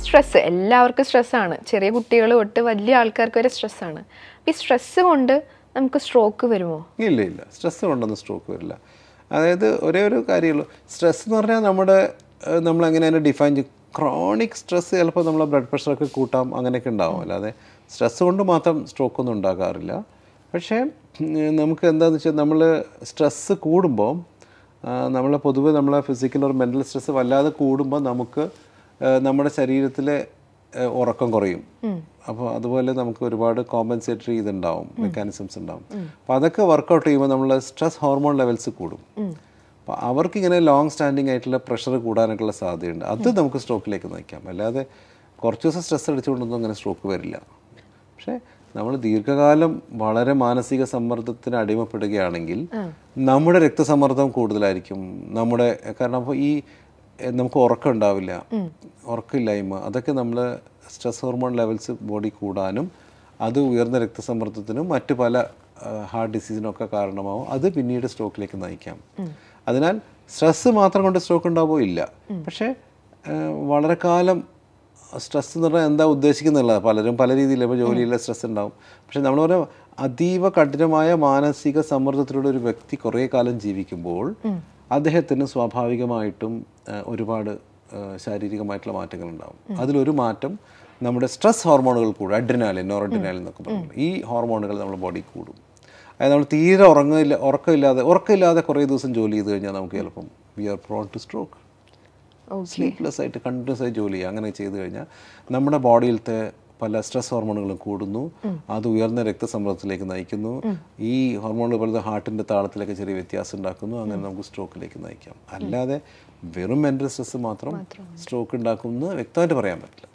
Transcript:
stress എല്ലാവർക്കും സ്ട്രെസ്സാണ് ചെറിയ കുട്ടികൾ തൊട്ട് വലിയ ആൾക്കാർക്ക് വരെ സ്ട്രെസ്സാണ് ഈ സ്ട്രെസ്സ് കൊണ്ട് നമുക്ക് സ്ട്രോക്ക് വരുമോ ഇല്ല ഇല്ല സ്ട്രെസ് കൊണ്ടൊന്നും സ്ട്രോക്ക് വരില്ല അതായത് ഒരേ ഒരു കാര്യമുള്ളൂ സ്ട്രെസ് എന്ന് പറഞ്ഞാൽ നമ്മുടെ ഏഹ്, നമ്മൾ എങ്ങനെ അതിനെ ഡിഫൈൻ ചെയ്യും ക്രോണിക് സ്ട്രെസ് ചിലപ്പോൾ നമ്മളെ ബ്ലഡ് പ്രഷറൊക്കെ കൂട്ടാം അങ്ങനെയൊക്കെ ഉണ്ടാവും അല്ലാതെ സ്ട്രെസ് കൊണ്ട് മാത്രം സ്ട്രോക്ക് ഒന്നും ഉണ്ടാകാറില്ല പക്ഷേ ഉം, നമുക്ക് എന്താണെന്ന് വെച്ചാൽ നമ്മൾ സ്ട്രെസ്സ് കൂടുമ്പോൾ നമ്മൾ പൊതുവെ നമ്മളെ ഫിസിക്കൽ ഒരു മെൻ്റൽ സ്ട്രെസ് വല്ലാതെ കൂടുമ്പോൾ നമുക്ക് ഏഹ്, നമ്മുടെ ശരീരത്തിലെ ഏഹ്, ഉറക്കം കുറയും അപ്പോൾ അതുപോലെ നമുക്ക് ഒരുപാട് കോമ്പൻസേറ്ററി ഇതുണ്ടാവും മെക്കാനിസംസ് ഉണ്ടാവും അപ്പോൾ അതൊക്കെ വർക്കൗട്ട് ചെയ്യുമ്പോൾ നമ്മൾ സ്ട്രെസ് ഹോർമോൺ ലെവൽസ് കൂടും അപ്പോൾ അവർക്ക് ഇങ്ങനെ ലോങ് സ്റ്റാൻഡിങ് ആയിട്ടുള്ള പ്രഷർ കൂടാനൊക്കെയുള്ള സാധ്യതയുണ്ട് അത് നമുക്ക് സ്ട്രോക്കിലേക്ക് നയിക്കാം അല്ലാതെ കുറച്ച് ദിവസം സ്ട്രെസ് അടിച്ചുകൊണ്ടൊന്നും അങ്ങനെ സ്ട്രോക്ക് വരില്ല പക്ഷേ നമ്മൾ ദീർഘകാലം വളരെ മാനസിക സമ്മർദ്ദത്തിന് അടിമപ്പെടുകയാണെങ്കിൽ നമ്മുടെ രക്തസമ്മർദ്ദം കൂടുതലായിരിക്കും നമ്മുടെ കാരണം അപ്പോൾ ഈ എ, നമുക്ക് ഉറക്കം ഉണ്ടാവില്ല ഉറക്കമില്ലായ്മ അതൊക്കെ നമ്മൾ സ്ട്രെസ് ഹോർമോൺ ലെവൽസ് ബോഡി കൂടാനും അത് ഉയർന്ന രക്തസമ്മർദ്ദത്തിനും മറ്റു പല ഹാർട്ട് ഡിസീസിനൊക്കെ കാരണമാവും അത് പിന്നീട് സ്ട്രോക്കിലേക്ക് നയിക്കാം അതിനാൽ സ്ട്രെസ്സ് മാത്രം കൊണ്ട് സ്ട്രോക്ക് ഉണ്ടാവുമോ ഇല്ല പക്ഷേ ആ, വളരെ കാലം സ്ട്രെസ് എന്ന് പറഞ്ഞാൽ എന്താ ഉദ്ദേശിക്കുന്നില്ല പലരും പല രീതിയിൽ ഇപ്പോൾ ജോലിയിലെ സ്ട്രെസ് ഉണ്ടാവും പക്ഷെ നമ്മൾ പറയാം അതീവ കഠിനമായ മാനസിക സമ്മർദ്ദത്തിലൂടെ ഒരു വ്യക്തി കുറേ കാലം ജീവിക്കുമ്പോൾ അദ്ദേഹത്തിന് സ്വാഭാവികമായിട്ടും ആ, ഒരുപാട് ആ, ശാരീരികമായിട്ടുള്ള മാറ്റങ്ങൾ ഉണ്ടാവും അതിലൊരു മാറ്റം നമ്മുടെ സ്ട്രെസ് ഹോർമോണുകൾ കൂടും അഡ്രിനാലിൻ നോറഡ്രിനാലിൻ എന്നൊക്കെ പറയും ഈ ഹോർമോണുകൾ നമ്മുടെ ബോഡി കൂടും അതായത് നമ്മൾ തീരെ ഉറങ്ങില്ല ഉറക്കമില്ലാതെ ഉറക്കമില്ലാതെ കുറേ ദിവസം ജോലി ചെയ്ത് കഴിഞ്ഞാൽ നമുക്ക് ചിലപ്പം we are prone to stroke sleepless ആയിട്ട് കണ്ടിന്യൂസ് ആയി ജോലി ചെയ്യുക അങ്ങനെ ചെയ്തു കഴിഞ്ഞാൽ നമ്മുടെ ബോഡിയിലത്തെ പല സ്ട്രെസ് ഹോർമോണുകളും കൂടുന്നു അത് ഉയർന്ന രക്തസമ്മർദ്ദത്തിലേക്ക് നയിക്കുന്നു ഈ ഹോർമോണുകൾ പലത് ഹാർട്ടിൻ്റെ താളത്തിലൊക്കെ ചെറിയ വ്യത്യാസം ഉണ്ടാക്കുന്നു അങ്ങനെ നമുക്ക് സ്ട്രോക്കിലേക്ക് നയിക്കാം അല്ലാതെ വെറും മെൻ്റൽ സ്ട്രെസ് മാത്രം സ്ട്രോക്ക് ഉണ്ടാക്കുമെന്ന് വ്യക്തമായിട്ട് പറയാൻ പറ്റില്ല